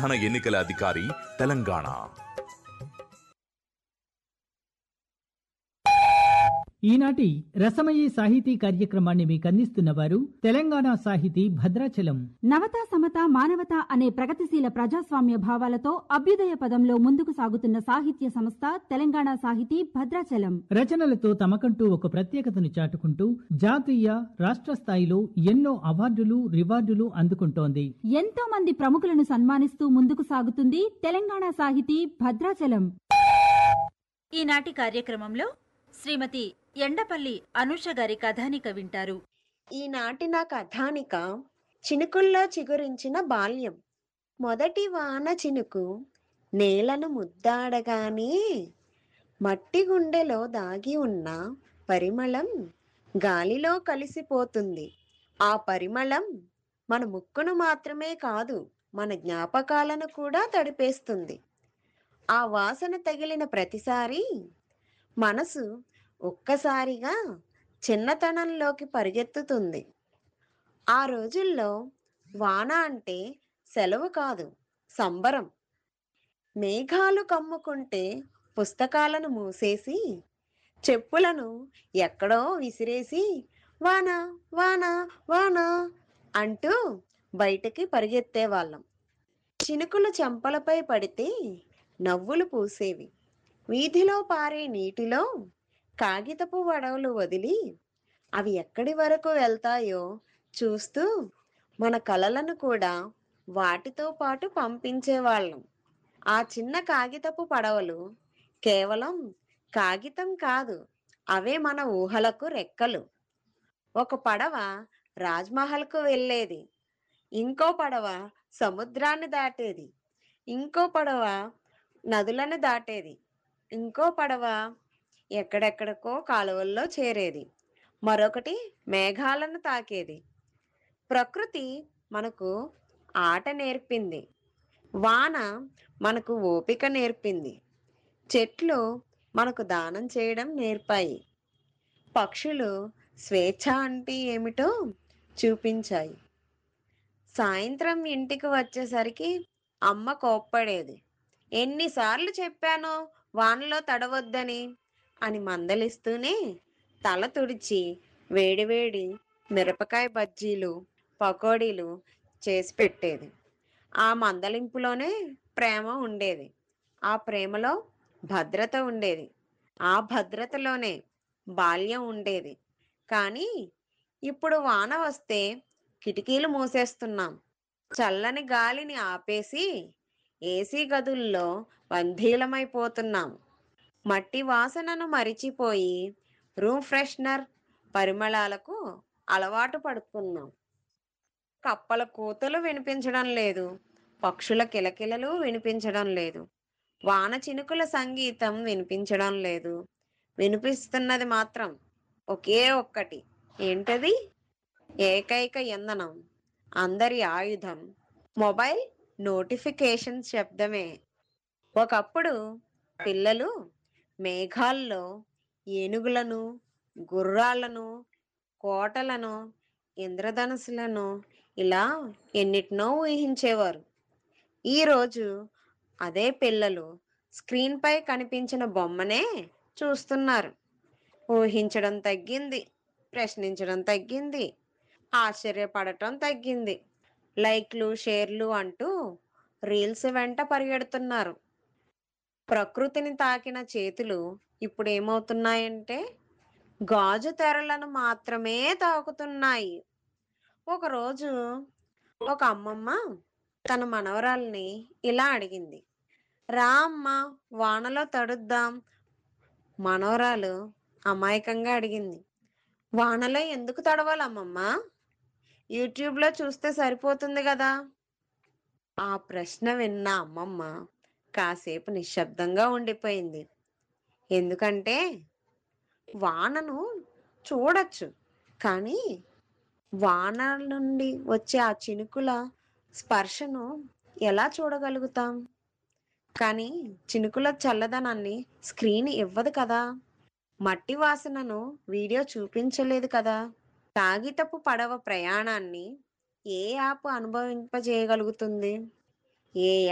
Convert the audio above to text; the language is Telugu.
ప్రధాన ఎన్నికల అధికారి తెలంగాణ ఈనాటి రసమయీ సాహితీ కార్యక్రమాన్ని మీకు అందిస్తున్న వారు తెలంగాణ సాహితీ భద్రాచలం నవత సమత మానవత అనే ప్రగతిశీల ప్రజాస్వామ్య భావాలతో అభ్యుదయ పదంలో ముందుకు సాగుతున్న సాహిత్య సంస్థ తెలంగాణ సాహితీ భద్రాచలం రచనలతో తమకంటూ ఒక ప్రత్యేకతను చాటుకుంటూ జాతీయ రాష్ట్ర స్థాయిలో ఎన్నో అవార్డులు రివార్డులు అందుకుంటోంది ఎంతో మంది ప్రముఖులను సన్మానిస్తూ ముందుకు సాగుతుంది తెలంగాణ సాహితీ భద్రాచలం ఈనాటి కార్యక్రమంలో శ్రీమతి ఎండపల్లి అనూష గారి కథానిక వింటారు ఈనాటి నా కథానిక చినుకుల్లో చిగురించిన బాల్యం మొదటి వాన చినుకు నేలను ముద్దాడగానే మట్టి గుండెలో దాగి ఉన్న పరిమళం గాలిలో కలిసిపోతుంది ఆ పరిమళం మన ముక్కును మాత్రమే కాదు మన జ్ఞాపకాలను కూడా తడిపేస్తుంది ఆ వాసన తగిలిన ప్రతిసారి మనసు ఒక్కసారిగా చిన్నతనంలోకి పరిగెత్తుతుంది ఆ రోజుల్లో వాన అంటే సెలవు కాదు సంబరం మేఘాలు కమ్ముకుంటే పుస్తకాలను మూసేసి చెప్పులను ఎక్కడో విసిరేసి వాన వాన వాన అంటూ బయటకి పరిగెత్తేవాళ్ళం చినుకులు చెంపలపై పడితే నవ్వులు పూసేవి వీధిలో పారే నీటిలో కాగితపు వడవలు వదిలి అవి ఎక్కడి వరకు వెళ్తాయో చూస్తూ మన కలలను కూడా వాటితో పాటు పంపించేవాళ్ళం ఆ చిన్న కాగితపు పడవలు కేవలం కాగితం కాదు అవే మన ఊహలకు రెక్కలు ఒక పడవ రాజ్మహల్కు వెళ్ళేది ఇంకో పడవ సముద్రాన్ని దాటేది ఇంకో పడవ నదులను దాటేది ఇంకో పడవ ఎక్కడెక్కడికో కాలువల్లో చేరేది మరొకటి మేఘాలను తాకేది ప్రకృతి మనకు ఆట నేర్పింది వాన మనకు ఓపిక నేర్పింది చెట్లు మనకు దానం చేయడం నేర్పాయి పక్షులు స్వేచ్ఛ అంటే ఏమిటో చూపించాయి సాయంత్రం ఇంటికి వచ్చేసరికి అమ్మ కోప్పడేది ఎన్నిసార్లు చెప్పానో వానలో తడవద్దని అని మందలిస్తూనే తల తుడిచి వేడివేడి మిరపకాయ బజ్జీలు పకోడీలు చేసి పెట్టేది ఆ మందలింపులోనే ప్రేమ ఉండేది ఆ ప్రేమలో భద్రత ఉండేది ఆ భద్రతలోనే బాల్యం ఉండేది కానీ ఇప్పుడు వాన వస్తే కిటికీలు మూసేస్తున్నాం చల్లని గాలిని ఆపేసి ఏసీ గదుల్లో బంధీలమైపోతున్నాం మట్టి వాసనను మరిచిపోయి రూమ్ ఫ్రెషనర్ పరిమళాలకు అలవాటు పడుతున్నాం కప్పల కూతలు వినిపించడం లేదు పక్షుల కిలకిలలు వినిపించడం లేదు వాన చినుకుల సంగీతం వినిపించడం లేదు వినిపిస్తున్నది మాత్రం ఒకే ఒక్కటి ఏంటది ఏకైక ఇంధనం అందరి ఆయుధం మొబైల్ నోటిఫికేషన్ శబ్దమే ఒకప్పుడు పిల్లలు మేఘాల్లో ఏనుగులను గుర్రాలను కోటలను ఇంద్రధనుసులను ఇలా ఎన్నిటినో ఊహించేవారు ఈరోజు అదే పిల్లలు స్క్రీన్పై కనిపించిన బొమ్మనే చూస్తున్నారు ఊహించడం తగ్గింది ప్రశ్నించడం తగ్గింది ఆశ్చర్యపడటం తగ్గింది లైక్లు షేర్లు అంటూ రీల్స్ వెంట పరిగెడుతున్నారు ప్రకృతిని తాకిన చేతులు ఇప్పుడు ఏమవుతున్నాయంటే గాజు తెరలను మాత్రమే తాకుతున్నాయి ఒకరోజు ఒక అమ్మమ్మ తన మనవరాల్ని ఇలా అడిగింది రా అమ్మ వానలో తడుద్దాం మనవరాలు అమాయకంగా అడిగింది వానలో ఎందుకు తడవాలి అమ్మమ్మ యూట్యూబ్లో చూస్తే సరిపోతుంది కదా ఆ ప్రశ్న విన్న అమ్మమ్మ కాసేపు నిశ్శబ్దంగా ఉండిపోయింది ఎందుకంటే వానను చూడొచ్చు కానీ వాన నుండి వచ్చే ఆ చినుకుల స్పర్శను ఎలా చూడగలుగుతాం కానీ చినుకుల చల్లదనాన్ని స్క్రీన్ ఇవ్వదు కదా మట్టి వాసనను వీడియో చూపించలేదు కదా కాగితపు పడవ ప్రయాణాన్ని ఏ యాప్ అనుభవింపజేయగలుగుతుంది ఏ